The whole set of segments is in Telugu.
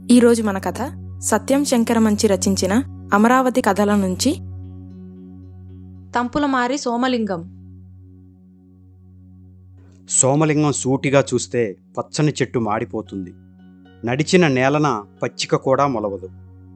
ఈరోజు మన కథ సత్యం శంకరమంచి రచించిన అమరావతి కథల నుంచి తంపులమారి సోమలింగం సోమలింగం సూటిగా చూస్తే పచ్చని చెట్టు మాడిపోతుంది నడిచిన నేలన పచ్చిక కూడా మొలవదు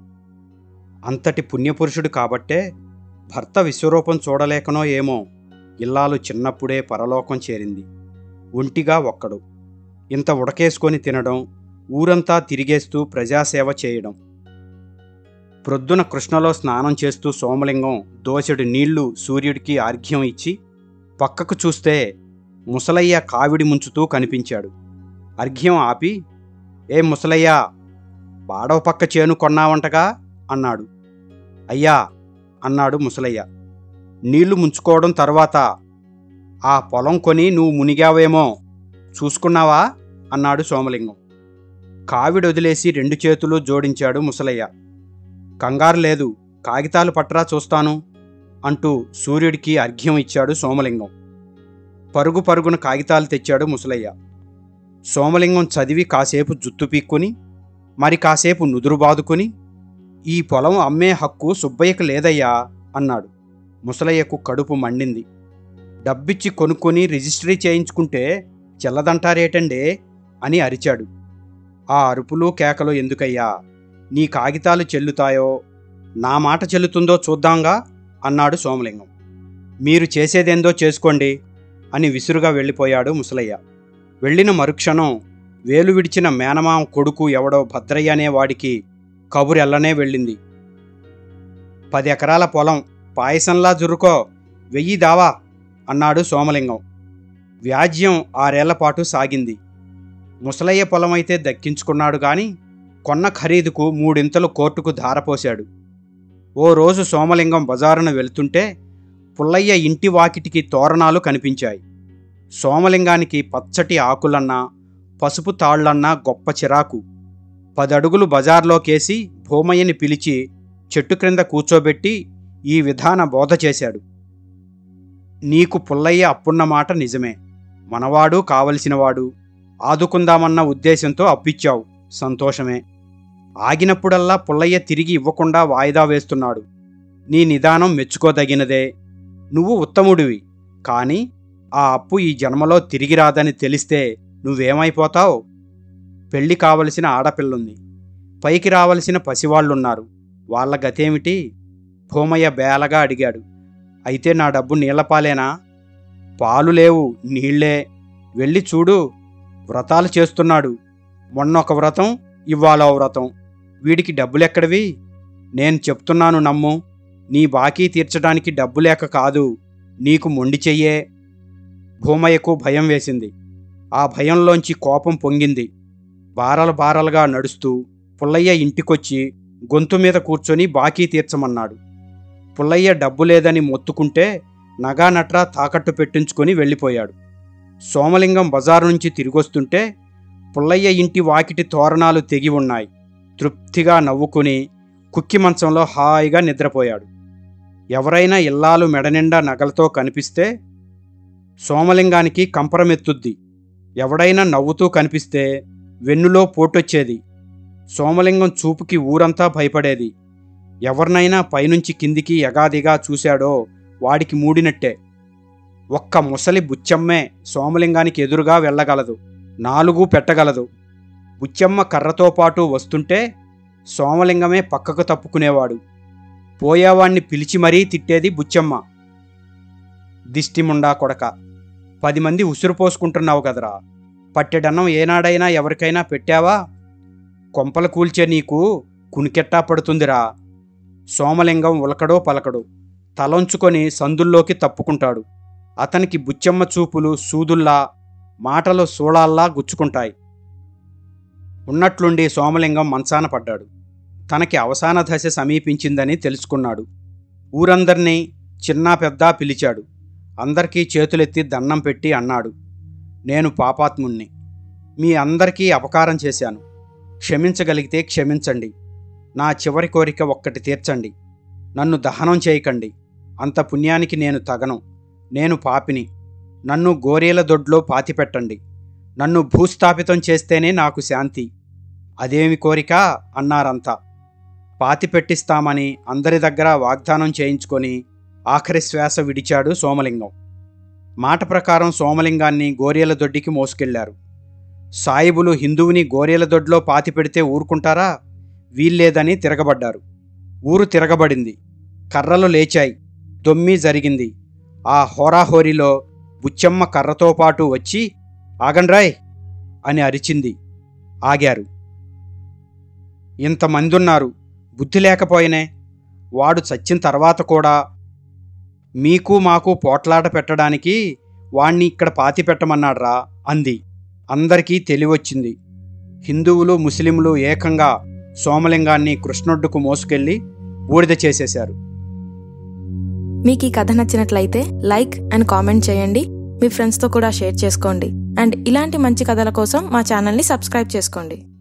అంతటి పుణ్యపురుషుడు కాబట్టే భర్త విశ్వరూపం చూడలేకనో ఏమో ఇల్లాలు చిన్నప్పుడే పరలోకం చేరింది ఒంటిగా ఒక్కడు ఇంత ఉడకేసుకొని తినడం ఊరంతా తిరిగేస్తూ ప్రజాసేవ చేయడం ప్రొద్దున కృష్ణలో స్నానం చేస్తూ సోమలింగం దోసెడు నీళ్లు సూర్యుడికి ఆర్ఘ్యం ఇచ్చి పక్కకు చూస్తే ముసలయ్య కావిడి ముంచుతూ కనిపించాడు అర్ఘ్యం ఆపి ఏ ముసలయ్య బాడవ పక్క చేను కొన్నావంటగా అన్నాడు అయ్యా అన్నాడు ముసలయ్య నీళ్లు ముంచుకోవడం తర్వాత ఆ పొలం కొని నువ్వు మునిగావేమో చూసుకున్నావా అన్నాడు సోమలింగం కావిడి వదిలేసి రెండు చేతులు జోడించాడు ముసలయ్య కంగారు లేదు కాగితాలు పట్రా చూస్తాను అంటూ సూర్యుడికి అర్ఘ్యం ఇచ్చాడు సోమలింగం పరుగు పరుగున కాగితాలు తెచ్చాడు ముసలయ్య సోమలింగం చదివి కాసేపు జుత్తు పీక్కుని మరి కాసేపు నుదురు బాదుకుని ఈ పొలం అమ్మే హక్కు సుబ్బయ్యకు లేదయ్యా అన్నాడు ముసలయ్యకు కడుపు మండింది డబ్బిచ్చి కొనుక్కొని రిజిస్ట్రీ చేయించుకుంటే చెల్లదంటారేటండే అని అరిచాడు ఆ అరుపులు కేకలు ఎందుకయ్యా నీ కాగితాలు చెల్లుతాయో నా మాట చెల్లుతుందో చూద్దాంగా అన్నాడు సోమలింగం మీరు చేసేదేందో చేసుకోండి అని విసురుగా వెళ్ళిపోయాడు ముసలయ్య వెళ్ళిన మరుక్షణం వేలు విడిచిన మేనమామ కొడుకు ఎవడో భద్రయ్య అనే వాడికి కబురెల్లనే వెళ్ళింది పది ఎకరాల పొలం పాయసంలా జురుకో వెయ్యి దావా అన్నాడు సోమలింగం వ్యాజ్యం ఆరేళ్ల పాటు సాగింది ముసలయ్య పొలం అయితే దక్కించుకున్నాడు గాని కొన్న ఖరీదుకు మూడింతలు కోర్టుకు ధారపోశాడు ఓ రోజు సోమలింగం బజారున వెళ్తుంటే పుల్లయ్య ఇంటి వాకిటికి తోరణాలు కనిపించాయి సోమలింగానికి పచ్చటి ఆకులన్నా పసుపు తాళ్లన్నా గొప్ప చిరాకు పదడుగులు బజార్లోకేసి భూమయ్యని పిలిచి చెట్టు క్రింద కూర్చోబెట్టి ఈ విధాన బోధ చేశాడు నీకు పుల్లయ్య అప్పున్న మాట నిజమే మనవాడు కావలసినవాడు ఆదుకుందామన్న ఉద్దేశంతో అప్పిచ్చావు సంతోషమే ఆగినప్పుడల్లా పుల్లయ్య తిరిగి ఇవ్వకుండా వాయిదా వేస్తున్నాడు నీ నిదానం మెచ్చుకోదగినదే నువ్వు ఉత్తముడివి కానీ ఆ అప్పు ఈ జన్మలో తిరిగి రాదని తెలిస్తే నువ్వేమైపోతావు పెళ్లి కావలసిన ఆడపిల్లుంది పైకి రావలసిన పసివాళ్లున్నారు వాళ్ళ గతేమిటి భూమయ్య బేలగా అడిగాడు అయితే నా డబ్బు నీళ్లపాలేనా పాలు లేవు నీళ్లే వెళ్ళి చూడు వ్రతాలు చేస్తున్నాడు మొన్న ఒక వ్రతం ఇవాళ ఓ వ్రతం వీడికి డబ్బులెక్కడివి నేను చెప్తున్నాను నమ్ము నీ బాకీ తీర్చడానికి డబ్బు లేక కాదు నీకు మొండి చెయ్యే భూమయ్యకు భయం వేసింది ఆ భయంలోంచి కోపం పొంగింది బారలు బారలుగా నడుస్తూ పుల్లయ్య ఇంటికొచ్చి గొంతు మీద కూర్చొని బాకీ తీర్చమన్నాడు పుల్లయ్య డబ్బు లేదని మొత్తుకుంటే నగా నట్రా తాకట్టు పెట్టించుకొని వెళ్ళిపోయాడు సోమలింగం బజారు నుంచి తిరిగొస్తుంటే పుల్లయ్య ఇంటి వాకిటి తోరణాలు తెగి ఉన్నాయి తృప్తిగా నవ్వుకుని కుక్కి మంచంలో హాయిగా నిద్రపోయాడు ఎవరైనా ఇల్లాలు మెడనిండా నగలతో కనిపిస్తే సోమలింగానికి కంపరమెత్తుద్ది ఎవడైనా నవ్వుతూ కనిపిస్తే వెన్నులో పోటొచ్చేది సోమలింగం చూపుకి ఊరంతా భయపడేది ఎవరినైనా పైనుంచి కిందికి ఎగాదిగా చూశాడో వాడికి మూడినట్టే ఒక్క ముసలి బుచ్చమ్మే సోమలింగానికి ఎదురుగా వెళ్ళగలదు నాలుగు పెట్టగలదు బుచ్చమ్మ కర్రతో పాటు వస్తుంటే సోమలింగమే పక్కకు తప్పుకునేవాడు పోయేవాణ్ణి పిలిచి మరీ తిట్టేది బుచ్చమ్మ దిష్టిముండా కొడక పది మంది ఉసురు పోసుకుంటున్నావు కదరా పట్టెడన్నం ఏనాడైనా ఎవరికైనా పెట్టావా కొంపలు కూల్చే నీకు కునికెట్టా పడుతుందిరా సోమలింగం ఉలకడో పలకడు తలొంచుకొని సందుల్లోకి తప్పుకుంటాడు అతనికి బుచ్చమ్మ చూపులు సూదుల్లా మాటలు సూళాల్లా గుచ్చుకుంటాయి ఉన్నట్లుండి సోమలింగం మంచాన పడ్డాడు తనకి అవసాన దశ సమీపించిందని తెలుసుకున్నాడు ఊరందర్నీ చిన్నా పెద్ద పిలిచాడు అందరికీ చేతులెత్తి దండం పెట్టి అన్నాడు నేను పాపాత్ముణ్ణి మీ అందరికీ అపకారం చేశాను క్షమించగలిగితే క్షమించండి నా చివరి కోరిక ఒక్కటి తీర్చండి నన్ను దహనం చేయకండి అంత పుణ్యానికి నేను తగను నేను పాపిని నన్ను గోరీల దొడ్లో పాతిపెట్టండి నన్ను భూస్థాపితం చేస్తేనే నాకు శాంతి అదేమి కోరిక అన్నారంతా పాతి పెట్టిస్తామని అందరి దగ్గర వాగ్దానం చేయించుకొని ఆఖరి శ్వాస విడిచాడు సోమలింగం మాట ప్రకారం సోమలింగాన్ని గోరియల దొడ్డికి మోసుకెళ్లారు సాయిబులు హిందువుని గోరియల దొడ్లో పాతి పెడితే ఊరుకుంటారా వీల్లేదని తిరగబడ్డారు ఊరు తిరగబడింది కర్రలు లేచాయి దొమ్మి జరిగింది ఆ హోరాహోరీలో బుచ్చమ్మ కర్రతో పాటు వచ్చి ఆగండ్రాయ్ అని అరిచింది ఆగారు ఇంతమందున్నారు బుద్ధి లేకపోయినే వాడు చచ్చిన తర్వాత కూడా మీకు మాకు పోట్లాట పెట్టడానికి వాణ్ణి ఇక్కడ పాతి పెట్టమన్నాడ్రా అంది అందరికీ తెలివొచ్చింది హిందువులు ముస్లింలు ఏకంగా సోమలింగాన్ని కృష్ణొడ్డుకు మోసుకెళ్లి బూడిద చేసేశారు మీకు ఈ కథ నచ్చినట్లయితే లైక్ అండ్ కామెంట్ చేయండి మీ ఫ్రెండ్స్తో కూడా షేర్ చేసుకోండి అండ్ ఇలాంటి మంచి కథల కోసం మా ఛానల్ని సబ్స్క్రైబ్ చేసుకోండి